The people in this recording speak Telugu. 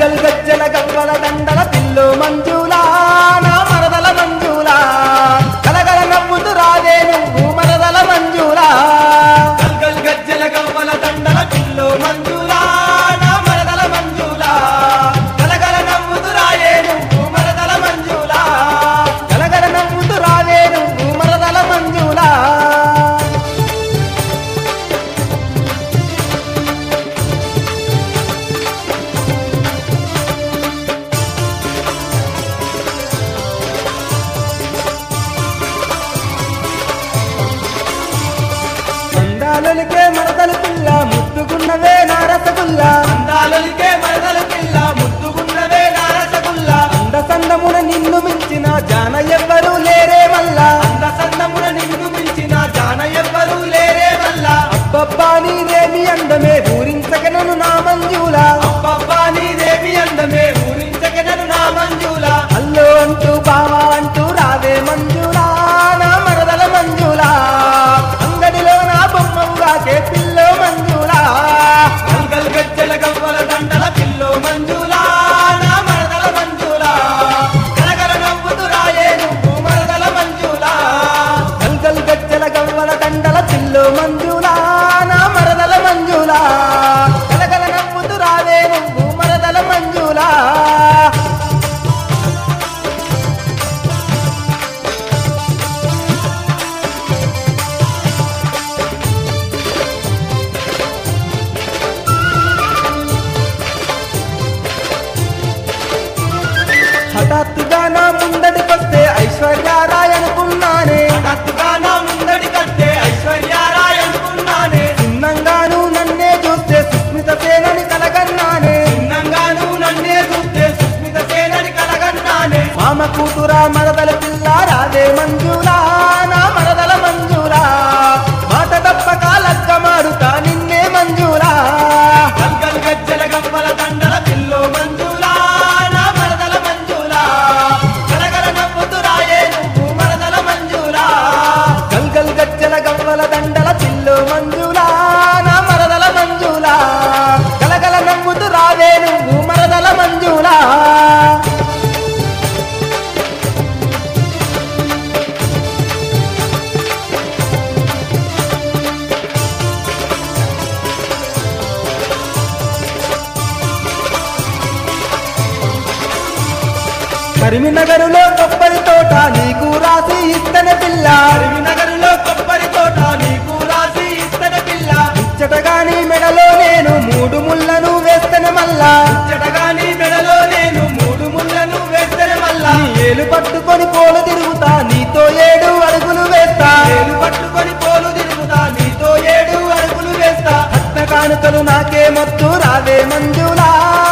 గల్గల్ గజ్జల గవ్వల దండల పిల్లు మంజులా నా మరదల మంజులా కలగల నవ్వుతూ రాదే నువ్వు మరదల మంజులా గల్గల్ గజ్జల గవ్వల దండల పిల్లు మంజులా నా మరదల మంజులా కలగల నవ్వుతూ రాయే నువ్వు మరదల మంజులా కలగల నవ్వుతూ రాదే నువ్వు మరదల మంజులా అందాలొలికే మరదలు పిల్ల ముద్దుగున్నవే నా రసగుల్లా అందాలొలికే మరదలు పిల్ల ముద్దుగున్నవే నా రసగుల్లా అంద సందమున నిన్ను మించిన జాన ఎవ్వరూ లేరే వల్ల అంద సందమున నిన్ను మించిన జాన ఎవ్వరూ లేరే వల్ల అబ్బబ్బా నీదేమి అందమే ఊరించగనను నా మంజులా అబ్బబ్బా నీదేమి అందమే ఊరించగనను నా మంజులా అల్లు అంటూ బావా అంటూ రావే మంజులా నా మరదల మంజులా అంగడిలో నా బొమ్మవుగాకే పిల్లో మంజులా గల్గల్ గజ్జల గవ్వల దండల పిల్లో మంజులా నా మరదల మంజులా కలగల నవ్వుతూ రాయే నువ్వు మరదల మంజులా గల్గల్ గజ్జల గవ్వల దండల పిల్లో మంజులా నా మరదల మంజులా కలగల నవ్వుతూ రావే నువ్వు మరదల మంజులా హఠాత్తుగా నా ముందడికొస్తే ఐశ్వర్యారాయ్ అనుకున్నానే హఠాత్తుగా నా ముందడికొస్తే ఐశ్వర్యారాయ్ అనుకున్నానే చిన్నంగాను నన్నే చూస్తే సుస్మిత సేనని కలగన్నానే చిన్నంగాను నన్నే చూస్తే సుస్మిత సేనని కలగన్నానే మామ కూతురా మరదల పిల్ల రాదే మంజులా నా మరదల మంజులా మాట తప్పక లక్క మారుతా నిన్నే మంజులా గల్గల్ గజ్జల గవ్వల దండల పిల్లో మంజులా నా మరదల మంజులా గలగల నవ్వుతూ రాయే నువ్వు మరదల మంజులా గల్గల్ గజ్జల గవ్వల దండల పిల్లో మంజులా నా మరదల మంజులా గలగల నవ్వుతూ రావే నువ్వు మరదల మంజులా కరీంనగరులో కొబ్బరి తోట నీకు రాసి ఇస్తనే పిల్ల కరీంనగరులో కొబ్బరి తోట నీకు రాసి ఇస్తనే పిల్ల ఇచ్చటగాని మెడలో నేను మూడు ముళ్ళను వేస్తనే మల్లా ఇచ్చటగాని మెడలో నేను మూడు ముళ్ళను వేస్తనే మల్లా నీ ఏలు పట్టుకొని పోలు తిరుగుతా నీతో ఏడు అడుగులు వేస్తా ఏలు పట్టుకొని పోలు తిరుగుతా నీతో ఏడు అడుగులు వేస్తా హత్త కానుకలు నాకే మొత్తు రావే మంజులా